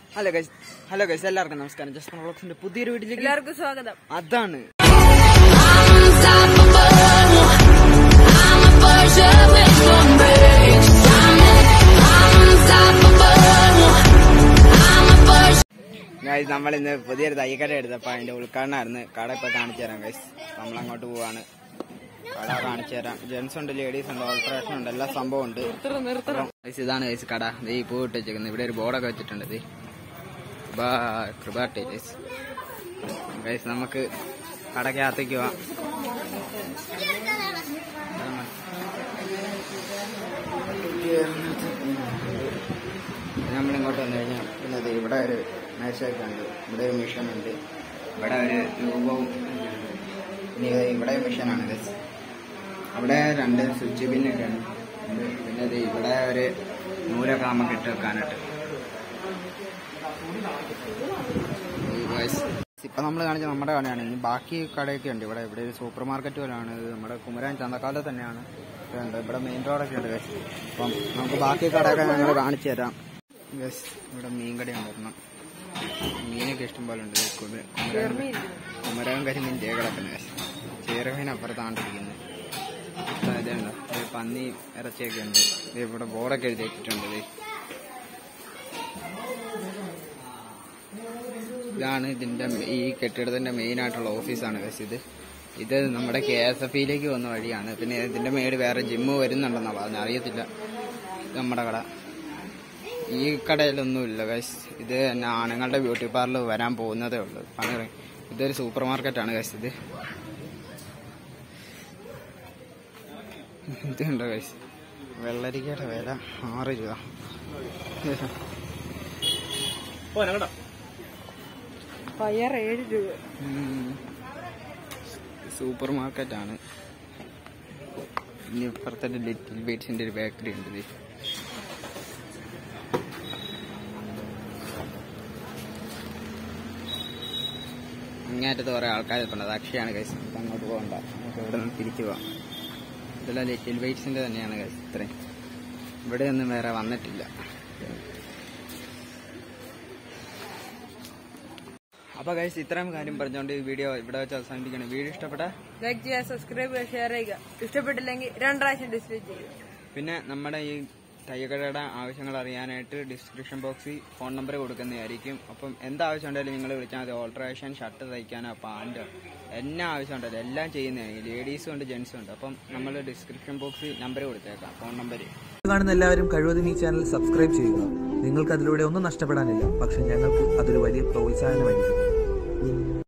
Hello guys hello guys എല്ലാവർക്കും നമസ്കാരം just വ്ളോഗ്സിന്റെ പുതിയൊരു വീട്ടിലേക്ക് എല്ലാവർക്കും സ്വാഗതം അതാണ് ഗൈസ് നമ്മൾ ഇന്ന് പുതിയൊരു തയ്യക്കട എടുത്തപ്പോ അതിന്റെ ഉദ്ഘാടനമായിരുന്നു കട ഇപ്പൊ കാണിച്ചു തരാം ഗൈസ് നമ്മൾ അങ്ങോട്ട് പോവാണ് കട കാണിച്ചു തരാം ജെന്റ്സ് ഉണ്ട് ലേഡീസ് ഉണ്ട് ഓൾട്രേഷൻ ഉണ്ട് എല്ലാ സംഭവം ഉണ്ട് ഗൈസ് ഇതാണ് ഗൈസ് കട ദേ ഈ പൂ ഇട്ട് വെച്ചേക്കുന്നത് ഇവിടെ ഒരു ബോർഡൊക്കെ വെച്ചിട്ടുണ്ട് ദേ കൃപാ കൃപാ ടൈലേഴ്സ് ഗൈസ് നമുക്ക് കടക്കകത്തേക്ക് പോവാം നമ്മളിങ്ങോട്ട് വന്നു കഴിഞ്ഞാൽ പിന്നെ ദേ ഇവിടെ ഒരു മേശയൊക്കെ ഉണ്ട് ഇവിടെ ഒരു മിഷൻ ഉണ്ട് ഇവിടെ ഒരു രൂപവും പിന്നെ ദേ ഇവിടെ മിഷനാണ് ഗൈസ് അവിടെ രണ്ട് സ്വിച്ച് പിന്നൊക്കെയാണ് ഉണ്ട്. പിന്നെ ദേ ഇവിടെ ഒരു നൂലൊക്കെ നമുക്ക് ഇട്ട് വെക്കാനായിട്ട് ഇപ്പൊ നമ്മൾ കാണിച്ച നമ്മുടെ കടയാണ് ഇനി ബാക്കി കടയൊക്കെ ഉണ്ട് ഇവിടെ ഇവിടെ ഒരു സൂപ്പർ മാർക്കറ്റ് പോലാണ് ഇത് നമ്മുടെ കുമരാൻ ചന്തക്കാലത്ത് തന്നെയാണ് ഇതുണ്ട് ഇവിടെ മെയിൻ റോഡൊക്കെ ഉണ്ട് ഗസ് അപ്പം നമുക്ക് ബാക്കി കടയൊക്കെ ഞങ്ങൾ കാണിച്ചു തരാം ഗസ് ഇവിടെ മീൻ കടയുണ്ട് ഒരെണ്ണം മീനൊക്കെ ഇഷ്ടം പോലെ ഉണ്ട് കുമ- കുമരകം കുമരകം കരിമീൻ തേ കിടക്കുന്നത് ഗസ് ചീരമീൻ അപ്പുറത്താണ്ടിരിക്കുന്നത് ഇതുണ്ട് ഇത് പന്നി ഇറച്ചിയൊക്കെ ഉണ്ട് ഇത് ഇവിടെ ബോർഡൊക്കെ എഴുതി വെച്ചിട്ടുണ്ട് ഇത് ഇതാണ് ഇതിന്റെ ഈ കെട്ടിടത്തിന്റെ മെയിൻ ആയിട്ടുള്ള ഓഫീസാണ് ഗസ് ഇത് ഇത് നമ്മുടെ കെ എസ് എഫ് ഇയിലേക്ക് വന്ന വഴിയാണ് പിന്നെ ഇതിന്റെ മേട് വേറെ ജിമ്മ് വരുന്നുണ്ടെന്നാ പറഞ്ഞത് അറിയത്തില്ല ഇത് നമ്മുടെ കട ഈ കടയിലൊന്നുമില്ല ഗൈസ് ഇത് തന്നെ ആണുങ്ങളുടെ ബ്യൂട്ടി പാർലർ വരാൻ പോകുന്നതേ ഉള്ളൂ പണി തുടങ്ങി. ഇതൊരു സൂപ്പർ മാർക്കറ്റാണ് ഗൈസ് ഇത് ഇതുണ്ടോ ഗൈസ് വെള്ളരിക്കയുടെ വില ആറ് രൂപ പയർ ഏഴ് രൂപ ഉം. സൂപ്പർ മാർക്കറ്റാണ് ഇനി ഇപ്പുറത്തെ ലിറ്റിൽ ബീറ്റ്സിന്റെ ഒരു ബേക്കറി ഉണ്ട് ഇത്. അങ്ങേറ്റത്ത് കുറെ ആൾക്കാർ ഇപ്പം അത് അക്ഷയാണ് കൈസ് അങ്ങോട്ട് പോകണ്ട നമുക്ക് ഇവിടെ നിന്ന് തിരിച്ചു പോവാം ഇതെല്ലാം ലിറ്റിൽ ബൈറ്റ്സിന്റെ തന്നെയാണ് കൈസ് ഇത്രയും ഇവിടെ ഒന്നും വേറെ വന്നിട്ടില്ല അപ്പൊ ഗൈസ് ഇത്രയും കാര്യം പറഞ്ഞുകൊണ്ട് ഈ വീഡിയോ ഇവിടെ വെച്ച് അവസാനിപ്പിക്കണം വീഡിയോ ഇഷ്ടപ്പെട്ട ലൈക്ക് ചെയ്യുക സബ്സ്ക്രൈബ് ചെയ്യുക ഷെയർ ചെയ്യുക ഇഷ്ടപ്പെട്ടില്ലെങ്കിൽ രണ്ട് പ്രാവശ്യം ഡിസ്പ്ലേ ചെയ്യുക പിന്നെ നമ്മുടെ ഈ തയ്യക്കടയുടെ ആവശ്യങ്ങൾ അറിയാനായിട്ട് ഡിസ്ക്രിപ്ഷൻ ബോക്സിൽ ഫോൺ നമ്പർ കൊടുക്കുന്നതായിരിക്കും അപ്പം എന്താവശ്യം ഉണ്ടെങ്കിലും നിങ്ങൾ വിളിച്ചാൽ മതി ഓൾട്രേഷൻ ഷർട്ട് തയ്ക്കാനോ പാൻറ്റോ എന്നാ ആവശ്യം ഉണ്ടല്ലോ എല്ലാം ചെയ്യുന്നതായിരിക്കും ലേഡീസും ഉണ്ട് ജെൻസും ഉണ്ട് അപ്പം നമ്മൾ ഡിസ്ക്രിപ്ഷൻ ബോക്സിൽ നമ്പർ കൊടുത്തേക്കാം ഫോൺ നമ്പർ കാണുന്ന എല്ലാവരും കഴിവതും ഈ ചാനൽ സബ്സ്ക്രൈബ് ചെയ്യുക നിങ്ങൾക്ക് അതിലൂടെ ഒന്നും നഷ്ടപ്പെടാനില്ല പക്ഷെ ഞങ്ങൾക്ക് അതൊരു വലിയ പ്രോത്സാഹനമായിരിക്കും